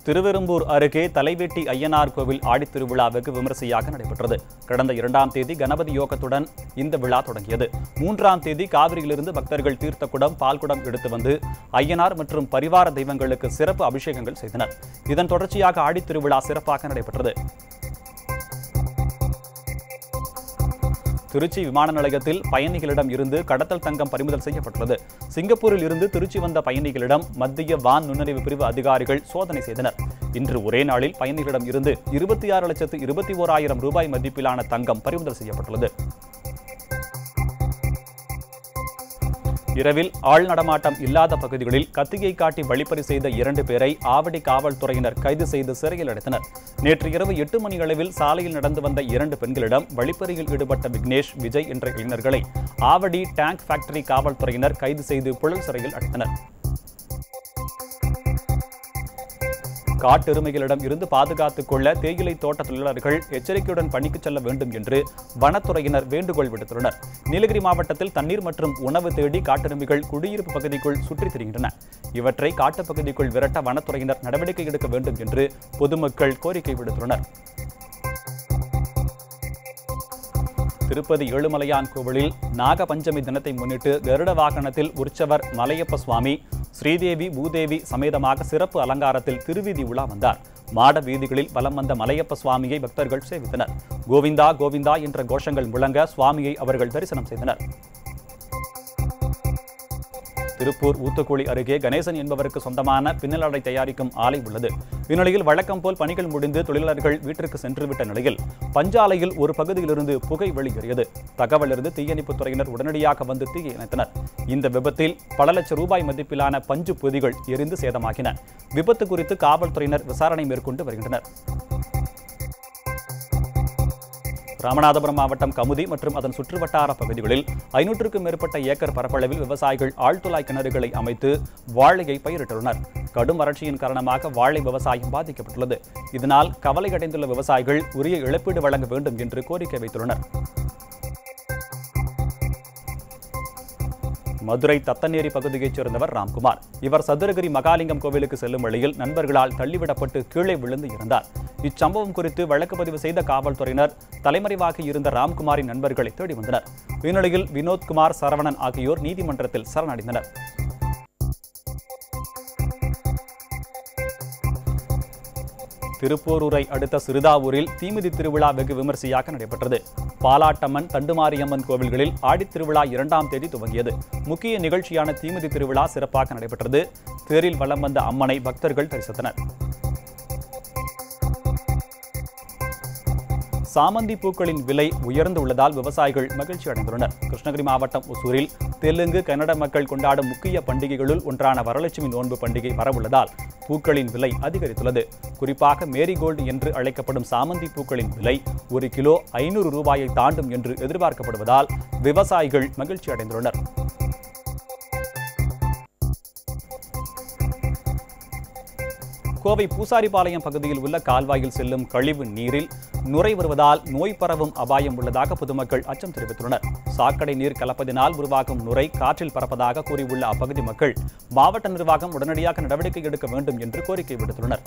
திருவெரும்பூர் அருகே தலைவெட்டி ஐயனார் கோவில் ஆடித்திருவிழா வெகு விமரிசையாக நடைபெற்றது கடந்த இரண்டாம் தேதி கணபதி யோகத்துடன் இந்த விழா தொடங்கியது மூன்றாம் தேதி காவிரியிலிருந்து பக்தர்கள் தீர்த்த குடம் பால்குடம் எடுத்து வந்து ஐயனார் மற்றும் பரிவார தெய்வங்களுக்கு சிறப்பு அபிஷேகங்கள் செய்தனர் இதன் தொடர்ச்சியாக ஆடித்திருவிழா சிறப்பாக நடைபெற்றது திருச்சி விமான நிலையத்தில் பயணிகளிடம் இருந்து கடத்தல் தங்கம் பறிமுதல் செய்யப்பட்டுள்ளது சிங்கப்பூரில் இருந்து திருச்சி வந்த பயணிகளிடம் மத்திய வான் நுண்ணறிவு பிரிவு அதிகாரிகள் சோதனை செய்தனர் இன்று ஒரே நாளில் பயணிகளிடம் இருந்து இருபத்தி ஆறு லட்சத்து இருபத்தி ஓராயிரம் ரூபாய் மதிப்பிலான தங்கம் பறிமுதல் செய்யப்பட்டுள்ளது இரவில் ஆள் நடமாட்டம் இல்லாத பகுதிகளில் கத்தியை காட்டி வழிப்பறி செய்த இரண்டு பேரை ஆவடி காவல்துறையினர் கைது செய்து சிறையில் அடைத்தனர் நேற்று இரவு எட்டு மணி அளவில் சாலையில் நடந்து வந்த இரண்டு பெண்களிடம் வழிப்பறியில் ஈடுபட்ட விக்னேஷ் விஜய் என்ற இளைஞர்களை ஆவடி டேங்க் ஃபேக்டரி காவல்துறையினர் கைது செய்து புழல் சிறையில் அடைத்தனர் காட்டெருமைகளிடம் இருந்து பாதுகாத்துக் கொள்ள தேயிலை தோட்ட தொழிலாளர்கள் எச்சரிக்கையுடன் பணிக்கு செல்ல வேண்டும் என்று வனத்துறையினர் வேண்டுகோள் விடுத்துள்ளனர் நீலகிரி மாவட்டத்தில் தண்ணீர் மற்றும் உணவு தேடி காட்டெருமைகள் குடியிருப்பு பகுதிக்குள் சுற்றித் திரிகின்றன இவற்றை காட்டுப்பகுதிக்குள் விரட்ட வனத்துறையினர் நடவடிக்கை எடுக்க வேண்டும் என்று பொதுமக்கள் கோரிக்கை விடுத்துள்ளனர் திருப்பதி ஏழுமலையான் கோவிலில் நாக பஞ்சமி தினத்தை முன்னிட்டு கருட வாகனத்தில் உற்சவர் மலையப்ப சுவாமி ஸ்ரீதேவி பூதேவி சமேதமாக சிறப்பு அலங்காரத்தில் திருவீதி உலா வந்தார் மாட வீதிகளில் வலம் வந்த மலையப்ப சுவாமியை பக்தர்கள் சேவித்தனர் கோவிந்தா கோவிந்தா என்ற கோஷங்கள் முழங்க சுவாமியை அவர்கள் தரிசனம் செய்தனர் திருப்பூர் ஊத்துக்குழி அருகே கணேசன் என்பவருக்கு சொந்தமான பின்னலாடை தயாரிக்கும் ஆலை உள்ளது இந்நிலையில் வழக்கம் போல் பணிகள் முடிந்து தொழிலாளர்கள் வீட்டிற்கு சென்றுவிட்ட நிலையில் பஞ்சாலையில் ஒரு பகுதியிலிருந்து புகை வெளியேறியது தகவலிருந்து தீயணைப்புத் துறையினர் உடனடியாக வந்து தீயை அணைத்தனர் இந்த விபத்தில் பல லட்சம் ரூபாய் மதிப்பிலான பஞ்சு பொதிகள் எரிந்து சேதமாகின விபத்து குறித்து காவல்துறையினர் விசாரணை மேற்கொண்டு வருகின்றனர் ராமநாதபுரம் மாவட்டம் கமுதி மற்றும் அதன் சுற்றுவட்டார பகுதிகளில் ஐநூற்றுக்கும் மேற்பட்ட ஏக்கர் பரப்பளவில் விவசாயிகள் ஆழ்துளாய் கிணறுகளை அமைத்து வாழையை பயிரிட்டுள்ளனர் கடும் வறட்சியின் காரணமாக வாழை விவசாயம் பாதிக்கப்பட்டுள்ளது இதனால் கவலையடைந்துள்ள விவசாயிகள் உரிய இழப்பீடு வழங்க வேண்டும் என்று கோரிக்கை வைத்துள்ளனர் மதுரை தத்தநேரி பகுதியைச் சேர்ந்தவர் ராம்குமார் இவர் சதுரகிரி மகாலிங்கம் கோவிலுக்கு செல்லும் வழியில் நண்பர்களால் தள்ளிவிடப்பட்டு கீழே விழுந்து இறந்தார் இச்சம்பவம் குறித்து வழக்கு பதிவு செய்த காவல்துறையினர் தலைமறைவாக இருந்த ராம்குமாரின் நண்பர்களை தேடி வந்தனர் இந்நிலையில் வினோத்குமார் சரவணன் ஆகியோர் நீதிமன்றத்தில் சரணடைந்தனர் திருப்போரூரை அடுத்த சிறுதாவூரில் தீமிதி திருவிழா வெகு விமரிசையாக நடைபெற்றது பாலாட்டம்மன் தண்டுமாரியம்மன் கோவில்களில் ஆடித் திருவிழா இரண்டாம் தேதி துவங்கியது முக்கிய நிகழ்ச்சியான தீமிதி திருவிழா சிறப்பாக நடைபெற்றது தேரில் வலம் வந்த அம்மனை பக்தர்கள் தரிசித்தனர் சாமந்தி பூக்களின் விலை உயர்ந்துள்ளதால் விவசாயிகள் மகிழ்ச்சி அடைந்துள்ளனர் கிருஷ்ணகிரி மாவட்டம் ஒசூரில் தெலுங்கு கன்னட மக்கள் கொண்டாடும் முக்கிய பண்டிகைகளுள் ஒன்றான வரலட்சுமி நோன்பு பண்டிகை வரவுள்ளதால் பூக்களின் விலை அதிகரித்துள்ளது குறிப்பாக மேரிகோல்டு என்று அழைக்கப்படும் சாமந்தி பூக்களின் விலை ஒரு கிலோ ஐநூறு ரூபாயை தாண்டும் என்று எதிர்பார்க்கப்படுவதால் விவசாயிகள் மகிழ்ச்சி அடைந்துள்ளனர் கோவை பூசாரிபாளையம் பகுதியில் உள்ள கால்வாயில் செல்லும் கழிவு நீரில் நுரை வருவதால் நோய் பரவும் அபாயம் உள்ளதாக பொதுமக்கள் அச்சம் தெரிவித்துள்ளனர் சாக்கடை நீர் கலப்பதினால் உருவாகும் நுரை காற்றில் பறப்பதாக கூறியுள்ள அப்பகுதி மக்கள் மாவட்ட நிர்வாகம் உடனடியாக நடவடிக்கை எடுக்க வேண்டும் என்று கோரிக்கை விடுத்துள்ளனர்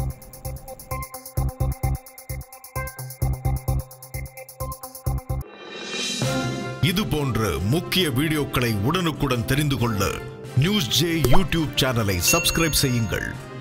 இது போன்ற முக்கிய வீடியோக்களை உடனுக்குடன் தெரிந்து கொள்ள நியூஸ் ஜே யூடியூப் சேனலை சப்ஸ்கிரைப் செய்யுங்கள்